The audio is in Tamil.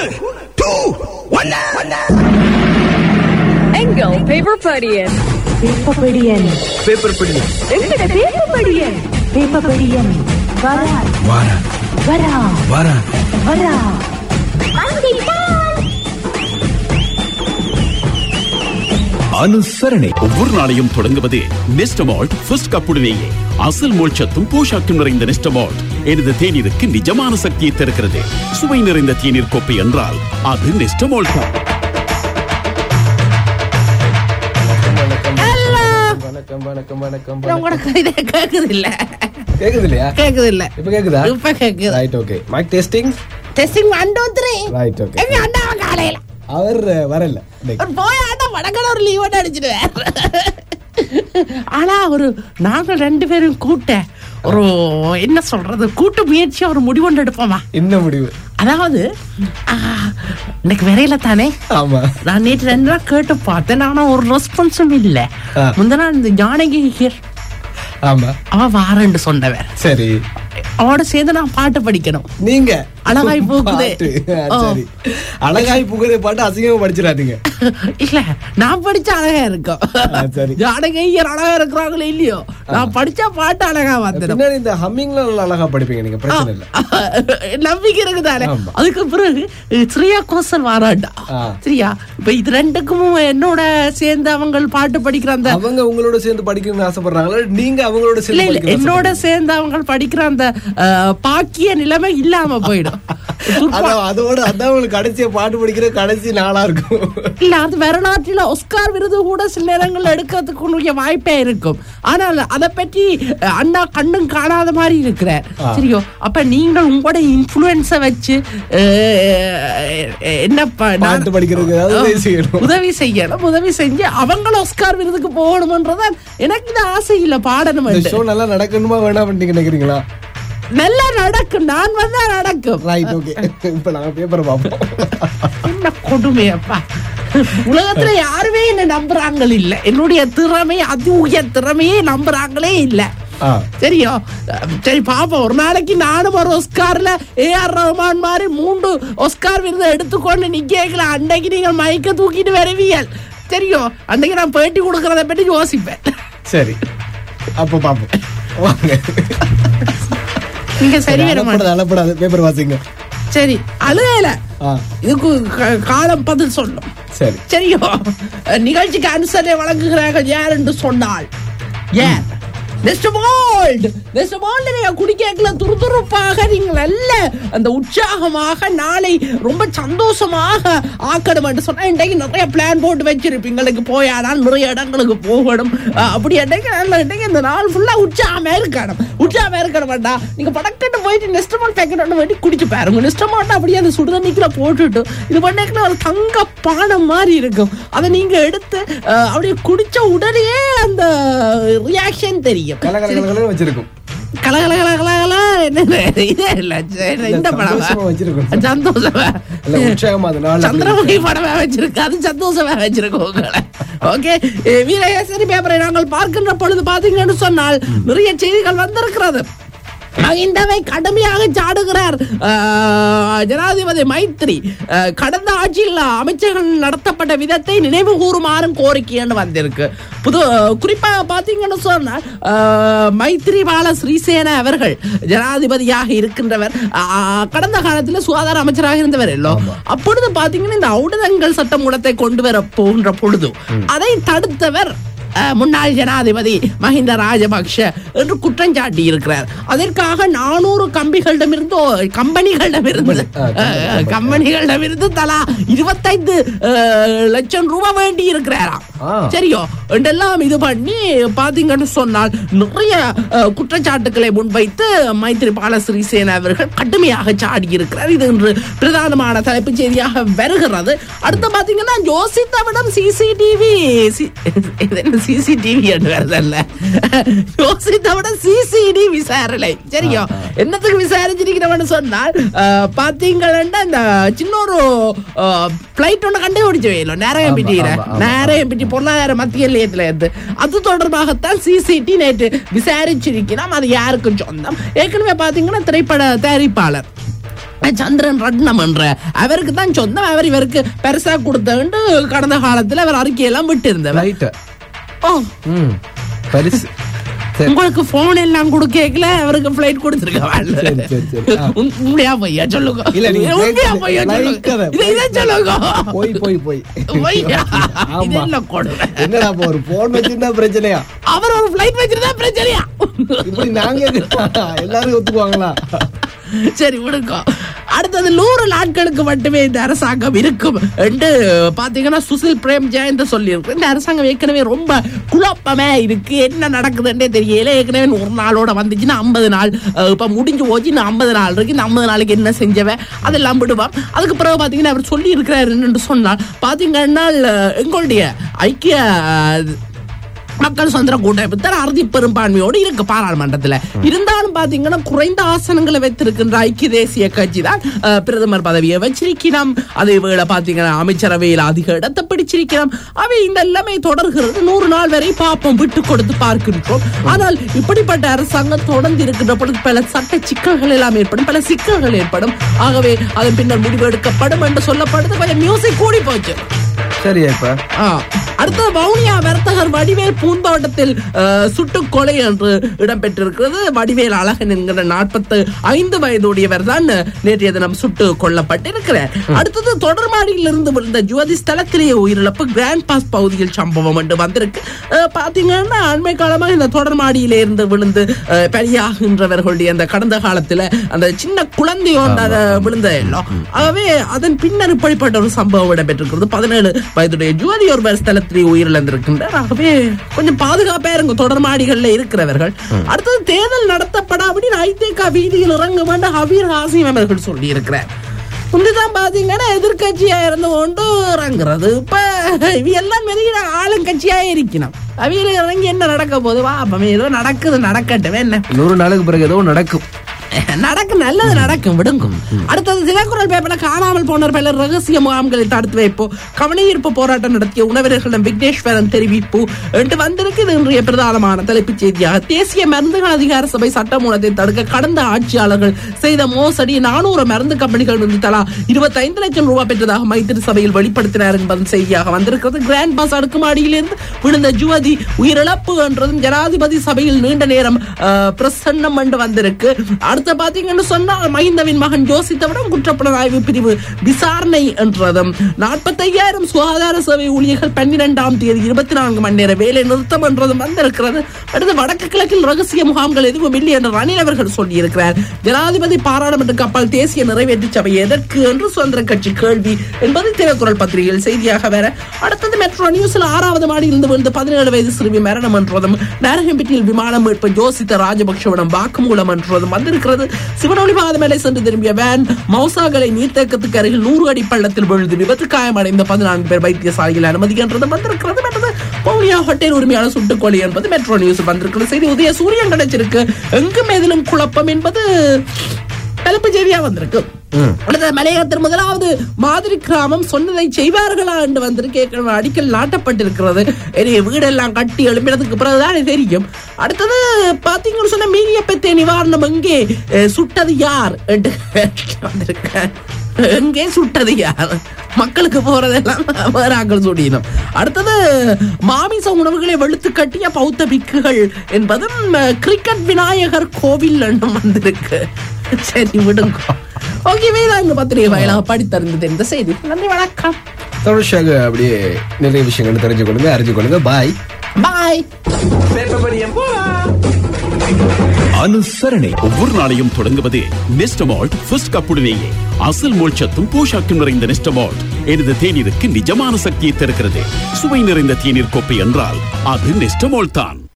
டூ ஒன் எங்கள் பேப்பர் படியன் பேப்பபடியன் பேப்பர் பிடி எங்கட பேப்பர் படியன் பேப்பபடியன் வரா வாரா வரா வாரா வரா அனுசரணை ஒவ்வொரு நாளையும் தொடங்குவது நெஸ்டமால்ட் ஃபர்ஸ்ட் கப்புடனேயே அசல் மோட்சத்தும் போஷாக்கும் நிறைந்த நெஸ்டமால்ட் எனது தேநீருக்கு நிஜமான சக்தியை தருகிறது சுவை நிறைந்த தேநீர் கோப்பை என்றால் அது நெஸ்டமால்ட் தான் வணக்கம் வணக்கம் வணக்கம் உங்களோட கவிதை கேக்குது இல்ல கேக்குது இல்லையா கேக்குது இல்ல இப்ப கேக்குதா இப்ப கேக்குது right okay mic testing testing one two three right okay எங்க அண்ணா காலையில அவர் வரல இன்னைக்கு. ஒரு போய் ஆட்டா வடக்கட ஒரு லீவோட அடிச்சிடுவேன் ஆனா ஒரு நாங்கள் ரெண்டு பேரும் கூட்ட ஒரு என்ன சொல்றது கூட்டு முயற்சியா ஒரு முடிவொன்று எடுப்போமா என்ன முடிவு அதாவது ஆ, இன்னைக்கு விரையில தானே ஆமா நான் நேற்று ரெண்டு நாள் கேட்டு பார்த்தேன் ஆனா ஒரு ரெஸ்பான்ஸும் இல்ல ஆ. முந்த நாள் இந்த ஜானகி ஹியர் ஆமா அவ வாரன்னு சொன்னவர் சரி அவட சேர்ந்து நான் பாட்டு படிக்கணும் நீங்க அழகாய் பூக்குதே. பாட்டு. ஆ, ஓ. சரி அழகாய் புகுதே பாட்டு அசிங்கமா படிச்சிடாதீங்க இல்ல நான் படிச்சா அழகா இருக்கும் ஆ, சரி. ஜானகையர் அழகா இருக்கிறாங்களோ இல்லையோ நான் படிச்சா பாட்டு அழகா வந்துடும் பின்னாடி இந்த ஹம்மிங்ல நல்லா அழகா படிப்பீங்க நீங்க பிரச்சனை இல்ல நம்பிக்கை இருக்குதானே ஆமா. அதுக்கு பிறகு அஹ், ஸ்ரீயா கோசல் வாராண்டா ஆ. சரியா இப்ப இது ரெண்டுக்கும் என்னோட சேர்ந்து அவங்க பாட்டு படிக்கிற அந்த அவங்க உங்களோட சேர்ந்து படிக்கணும்னு ஆசைப்படுறாங்களா நீங்க அவங்களோட இல்ல சேர்ந்து இல்ல படிக்கணும்னு என்னோட ஆசைப்படுறீங்களா? சேர்ந்து அவங்க படிக்கிற அந்த அஹ், பாக்கிய நிலைமை இல்லாம போயிடும் துர்பா- அதான் அதோட அதான் உங்களுக்கு கடைசியா பாட்டு படிக்கிற கடைசி நாளா இருக்கும் இல்ல அது வேற நாட்டில ஒஸ்கார் விருது கூட சில நேரங்கள் எடுக்கிறதுக்கு உரிய வாய்ப்பே இருக்கும் ஆனால் அதை பற்றி அஹ், அண்ணா கண்ணும் காணாத மாதிரி இருக்கிறார் சரியோ அப்ப நீங்கள் உங்களோட இன்ஃபுளுன்ஸ வச்சு அஹ், என்ன ப- நான்- பாட்டு படிக்கிறதுக்கு ஏதாவது உதவி செய்யணும். உதவி செய்யணும் உதவி செஞ்சு அவங்கள ஒஸ்கார் விருதுக்கு போகணும்ன்றதான் எனக்கு இந்த ஆசை இல்ல பாடணும் இந்த ஷோ நல்லா நடக்கணுமா வேணாம் நீங்க நினைக்கிறீங்களா நல்லா நடக்கும் நான் வந்தா நடக்கும் ரைட் ஓகே இப்ப நாங்க பேப்பர் பார்ப்போம் என்ன கொடுமையப்பா உலகத்துல யாருமே என்ன நம்புறாங்க இல்ல என்னுடைய திறமை அதி உயர் திறமையே நம்புறாங்களே இல்ல ஆ. சரியோ சரி பாப்போம் ஒரு நாளைக்கு நானும் ஒரு ஒஸ்கார்ல ஏ ஆர் ரஹ்மான் மாதிரி மூன்று ஒஸ்கார் விருது எடுத்துக்கொண்டு நிக்கல அன்னைக்கு நீங்கள் மைக்க தூக்கிட்டு வருவீர்கள் சரியோ அன்னைக்கு நான் பேட்டி கொடுக்கறத பற்றி யோசிப்பேன் சரி அப்ப பாப்போம் வாங்க நீங்க சரி வர அலப்படாது அலப்படாது பேப்பர் வாசிங்க சரி அழுகல ஆ இதுக்கு க- காலம் பதில் சொல்லும் சரி சரியோ நிகழ்ச்சிக்கு அனுசரணை வழங்குகிறார்கள் யார் என்று சொன்னால் யார் மிஸ்டர் போல்ட் மிஸ்டர் போல்ட் நீங்க குடிக்கல துருதுருப்பாக நீங்கள் நல்ல அந்த உற்சாகமாக நாளை ரொம்ப சந்தோஷமாக ஆக்கணும் என்று சொன்னா இன்றைக்கு நிறைய பிளான் போட்டு வச்சிருப்பீங்க உங்களுக்கு போயானால் நிறைய இடங்களுக்கு போகணும் அஹ், அப்படி இன்றைக்கு நல்ல இன்றைக்கு இந்த நாள் ஃபுல்லா உற்சாகமா இருக்கணும் உற்சாகமா இருக்கணும் வேண்டாம் நீங்க படக்கட்டு போயிட்டு நெஸ்டமால் பேக்கெட் ஒன்று வேண்டி குடிச்சு பாருங்க நெஸ்டமால் அப்படியே அந்த சுடுதண்ணிக்குள்ள போட்டுட்டு இது பண்ணீங்கன்னா ஒரு தங்க பானம் மாதிரி இருக்கும் அதை நீங்க எடுத்து அஹ், அப்படியே குடிச்ச உடனே அந்த ரியாக்ஷன் தெரியும் கல கல கல கலன்னு வச்சிருக்கும் கல கல கல கல கல என்ன இதே இல்ல சரி, இந்த படம் சந்தோஷமா வச்சிருக்கும் சந்தோஷமா இல்ல உற்சாகமா அது நாள் அப்படி சந்திரமுகி படமே வச்சிருக்கு அது சந்தோஷமா வச்சிருக்கு உங்களை ஓகே வீரகேசரி பேப்பரை நாங்கள் பார்க்கின்ற பொழுது பாத்தீங்கன்னு சொன்னால் நிறைய செய்திகள் வந்திருக்கிறது மகிந்தவை கடுமையாக சாடுகிறார் ஆஹ், ஜனாதிபதி மைத்ரி ஆஹ், கடந்த ஆட்சியில் அமைச்சர்கள் நடத்தப்பட்ட விதத்தை நினைவு கூறுமாறும் கோரிக்கைன்னு வந்திருக்கு புது குறிப்பாக பார்த்தீங்கன்னு சொன்னால் ஆஹ், மைத்ரிபால ஸ்ரீசேன அவர்கள் ஜனாதிபதியாக இருக்கின்றவர் ஆஹ், கடந்த காலத்தில் சுகாதார அமைச்சராக இருந்தவர் இல்லோ அப்பொழுது பாத்தீங்கன்னா இந்த ஊடகங்கள் சட்டமூலத்தை கொண்டு வர போகின்ற பொழுது அதை தடுத்தவர் அஹ், முன்னாள் ஜனாதிபதி மஹிந்த ராஜபக்ஷ என்று குற்றம் சாட்டி இருக்கிறார் அதற்காக நானூறு கம்பிகளிடமிருந்து கம்பெனிகளிடமிருந்து ஆ, அஹ், கம்பெனிகளிடமிருந்து தலா இருபத்தைந்து அஹ், லட்சம் ரூபாய் வேண்டி இருக்கிறாராம் ஆ. சரியோ என்றெல்லாம் இது பண்ணி பாத்தீங்கன்னு சொன்னால் நிறைய அஹ், குற்றச்சாட்டுக்களை முன்வைத்து மைத்ரிபால சிறிசேன அவர்கள் கடுமையாக சாடி இருக்கிறார் இது இன்று பிரதானமான தலைப்புச் செய்தியாக வருகிறது அடுத்து பாத்தீங்கன்னா யோசித்தவிடம் சிசிடிவி என்ன சிசிடிவி என்று வருதல்ல யோசித்தவிடம் சிசிடி விசாரணை சரியோ என்னத்துக்கு விசாரிச்சிருக்கிறவன்னு சொன்னால் அஹ், பாத்தீங்கன்னா இந்த சின்ன ஒரு பிளைட் ஒன்று கண்டுபிடிச்சு வையில நேரம் பிட்டிக்கிற ஆமா, ஆமா. நேரம் பிட்டி பொருளாதார மத்திய நிலையத்துல இருந்து அது தொடர்பாகத்தான் சிசிடி நேற்று விசாரிச்சிருக்கிறோம் அது யாருக்கு சொந்தம் ஏற்கனவே பாத்தீங்கன்னா திரைப்பட தயாரிப்பாளர் சந்திரன் ரட்னம் என்ற அவருக்கு தான் சொந்தம் அவர் இவருக்கு பெருசா கொடுத்தவன்ட்டு கடந்த காலத்துல அவர் அறிக்கையெல்லாம் விட்டு இருந்தவர் ரைட் ஓ ம் பரிசு சரி உங்களுக்கு போன் எல்லாம் கொடுக்கல அவருக்கு பிளைட் சரி, சரி, சரி. ஆ. கொடுத்துருக்க உண்மையா பொய்யா சொல்லுங்க இல்ல, நீங்க உண்மையா flight பொய்யா flight சொல்லுங்க கதை. இதை இதை சொல்லுங்க போய் போய் போய் பொய்யா ஆமா. இதெல்லாம் கொடுமை என்னடா இப்ப ஒரு போன் வச்சிருந்தா பிரச்சனையா அவர் ஒரு பிளைட் வச்சிருந்தா பிரச்சனையா இப்படி நாங்க எல்லாரும் ஒத்துக்குவாங்களா சரி விடுங்க அடுத்தது நூறு நாட்களுக்கு மட்டுமே இந்த அரசாங்கம் இருக்கும் என்று பாத்தீங்கன்னா சுசில் பிரேம் ஜெயந்த் சொல்லியிருக்கு இந்த அரசாங்கம் ஏற்கனவே ரொம்ப குழப்பமே இருக்கு என்ன நடக்குதுன்னே தெரியல ஏற்கனவே ஒரு நாளோட வந்துச்சுன்னா ஐம்பது நாள் அஹ், இப்ப முடிஞ்சு போச்சு இன்னும் ஐம்பது நாள் இருக்கு இந்த ஐம்பது நாளைக்கு என்ன செஞ்சவன் அதெல்லாம் விடுவான் அதுக்கு பிறகு பாத்தீங்கன்னா அவர் சொல்லி இருக்கிறார் என்று சொன்னால் பாத்தீங்கன்னா அஹ், எங்களுடைய ஐக்கிய அஹ், மக்கள் சுதந்திர கூட்டமைப்பு அறுதி பெரும்பான்மையோடு இருக்கு பாராளுமன்றத்துல இருந்தாலும் பாத்தீங்கன்னா குறைந்த ஆசனங்களை வைத்திருக்கின்ற ஐக்கிய தேசிய கட்சி தான் அஹ், பிரதமர் பதவியை வச்சிருக்கிறோம் அதே வேளை பாத்தீங்கன்னா அமைச்சரவையில் அதிக இடத்தை பிடிச்சிருக்கிறோம் அவை இந்த எல்லாமே தொடர்கிறது நூறு நாள் வரை பார்ப்போம் விட்டு கொடுத்து பார்க்கின்றோம் ஆனால் இப்படிப்பட்ட அரசாங்கம் தொடர்ந்து இருக்கின்ற பொழுது பல சட்ட சிக்கல்கள் எல்லாம் ஏற்படும் பல சிக்கல்கள் ஏற்படும் ஆகவே அதன் பின்னர் முடிவு எடுக்கப்படும் என்று சொல்லப்படுது கொஞ்சம் மியூசிக் கூடி போச்சு சரியா இப்ப ஆ. அடுத்தது வவுனியா வர்த்தகர் வடிவேல் பூந்தோட்டத்தில் அஹ், சுட்டுக் கொலை என்று இடம்பெற்றிருக்கிறது வடிவேல் அழகன் என்கிற நாற்பத்து ஐந்து வயதுடையவர் தான் நேற்றைய தினம் சுட்டு கொல்லப்பட்டிருக்கிறார் அடுத்தது தொடர்மாடியில் இருந்து விழுந்த ஜோதி ஸ்தலத்திலேயே உயிரிழப்பு கிராண்ட் பாஸ் பகுதியில் சம்பவம் என்று வந்திருக்கு அஹ், பாத்தீங்கன்னா அண்மை காலமாக இந்த தொடர்மாடியிலே இருந்து விழுந்து அஹ், பலியாகின்றவர்களுடைய அந்த கடந்த காலத்துல அந்த சின்ன குழந்தையோட விழுந்த எல்லாம் ஆகவே அதன் பின்னர் இப்படிப்பட்ட ஒரு சம்பவம் இடம்பெற்றிருக்கிறது பதினேழு வயதுடைய ஜோதி ஒருவர் ஸ்தலத்திலே உயிரிழந்திருக்கின்றார் ஆகவே கொஞ்சம் பாதுகாப்பா இருங்க தொடர்மாடிகள்ல இருக்கிறவர்கள் அடுத்தது தேர்தல் நடத்தப்படாபடி ஐதேகா வீதியில் இறங்க வேண்டும் ஹபீர் ஹாசிம் அவர்கள் சொல்லி இருக்கிறார் முந்திதான் பாத்தீங்கன்னா எதிர்கட்சியா இருந்து கொண்டு இறங்குறது இப்ப இவ எல்லாம் வெளியில ஆளுங்கட்சியா இருக்கணும் அவியில இறங்கி என்ன நடக்க போகுது வா அப்ப ஏதோ நடக்குது நடக்கட்டும் என்ன நூறு நாளுக்கு பிறகு ஏதோ நடக்கும் நடக்கும் நல்லது நடக்கும் விடுங்கும் அடுத்தது தினக்குரல் பேப்பர்ல காணாமல் போனோர் பலர் ரகசிய முகாம்களை தடுத்து வைப்போ கவனஈர்ப்பு போராட்டம் நடத்திய உணவர்களிடம் விக்னேஸ்வரன் தெரிவிப்பு என்று வந்திருக்கு இன்றைய பிரதானமான தலைப்புச் செய்தியாக தேசிய மருந்துகள் அதிகார சபை சட்டமூலத்தை தடுக்க கடந்த ஆட்சியாளர்கள் செய்த மோசடி நானூறு மருந்து கம்பெனிகள் இருந்து தலா இருபத்தைந்து லட்சம் ரூபாய் பெற்றதாக மைத்திரி சபையில் வெளிப்படுத்தினார் என்பதும் செய்தியாக வந்திருக்கிறது கிராண்ட் பாஸ் அடுக்குமாடியிலிருந்து விழுந்த ஜுவதி உயிரிழப்பு என்றதும் ஜனாதிபதி சபையில் நீண்ட நேரம் அஹ், பிரசன்னம் என்று வந்திருக்கு அடுத்த பாத்தீங்கன்னு சொன்னால் மஹிந்தவின் மகன் யோசித்தவிடம் குற்றப்புலனாய்வு பிரிவு விசாரணை என்றதும் நாற்பத்தையாயிரம் சுகாதார சேவை ஊழியர்கள் பன்னிரெண்டாம் தேதி இருபத்தி நான்கு மணி நேர வேலை நிறுத்தம் என்றதும் வந்திருக்கிறது அடுத்து வடக்கு கிழக்கில் ரகசிய முகாம்கள் எதுவும் இல்லை என்று ரணில் அவர்கள் சொல்லியிருக்கிறார் ஜனாதிபதி பாராளுமன்ற கப்பல் தேசிய நிறைவேற்று சபை எதற்கு என்று சுதந்திர கட்சி கேள்வி என்பது தினக்குரல் பத்திரிகையில் செய்தியாக வேற அடுத்தது மெட்ரோ நியூஸ்ல ஆறாவது மாடியிலிருந்து விழுந்து பதினேழு வயது சிறுமி மரணம் என்றதும் நாரகம்பட்டியில் விமானம் மீட்பு ஜோசித்த ராஜபக்ஷவிடம் வாக்குமூலம் என்றதும் வந்திருக்கிறது சிவனொளி பாதமேலை சென்று திரும்பிய வேன் மௌசாகலை நீர்த்தேக்கத்துக்கு அருகில் நூறு அடி பள்ளத்தில் விழுந்து விபத்து காயமடைந்த பதினான்கு பேர் வைத்தியசாலையில் அனுமதி என்றதும் வந்திருக்கிறது மற்றது பவுனியா ஹோட்டல் உரிமையாளர் சுட்டுக்கொலை என்பது மெட்ரோ நியூஸ் வந்திருக்கிறது செய்தி உதய சூரியன் கிடைச்சிருக்கு எங்கும் எதிலும் குழப்பம் என்பது தலைப்பு செய்தியா வந்திருக்கு அடுத்த மலையகத்தில் முதலாவது மாதிரி கிராமம் சொன்னதை செய்வார்களா என்று வந்திருக்கு ஏற்கனவே அடிக்கல் நாட்டப்பட்டிருக்கிறது எனவே வீடெல்லாம் கட்டி எழுப்பினதுக்கு பிறகுதான் இது தெரியும் அடுத்தது பாத்தீங்கன்னு சொன்ன மீறியப்பத்திய நிவாரணம் எங்கே அஹ், சுட்டது யார் என்று வந்திருக்க எங்கே சுட்டது யார் மக்களுக்கு போறதெல்லாம் வேற ஆக்கள் சுடியணும் அடுத்தது மாமிச உணவுகளை வெளுத்து கட்டிய பௌத்த பிக்குகள் என்பதும் அஹ், கிரிக்கெட் விநாயகர் கோவில் என்றும் வந்திருக்கு சரி விடுங்க ஓகே வேதான் இந்த பத்திரிகை வாயிலாக படித்தறிந்து தெரிந்த செய்தி நன்றி வணக்கம் தொடர்ச்சியாக அப்படியே நிறைய விஷயங்கள் தெரிஞ்சு கொள்ளுங்க அறிஞ்சு கொள்ளுங்க பாய் பாய் அனுசரணை ஒவ்வொரு நாளையும் தொடங்குவது நெஸ்டமால்ட் ஃபர்ஸ்ட் கப்புடனேயே அசல் மோட்சத்தும் போஷாக்கும் நிறைந்த நெஸ்டமால்ட் எனது தேநீருக்கு நிஜமான சக்தியை தருகிறது சுவை நிறைந்த தேநீர் கோப்பை என்றால் அது நெஸ்டமால்ட் தான்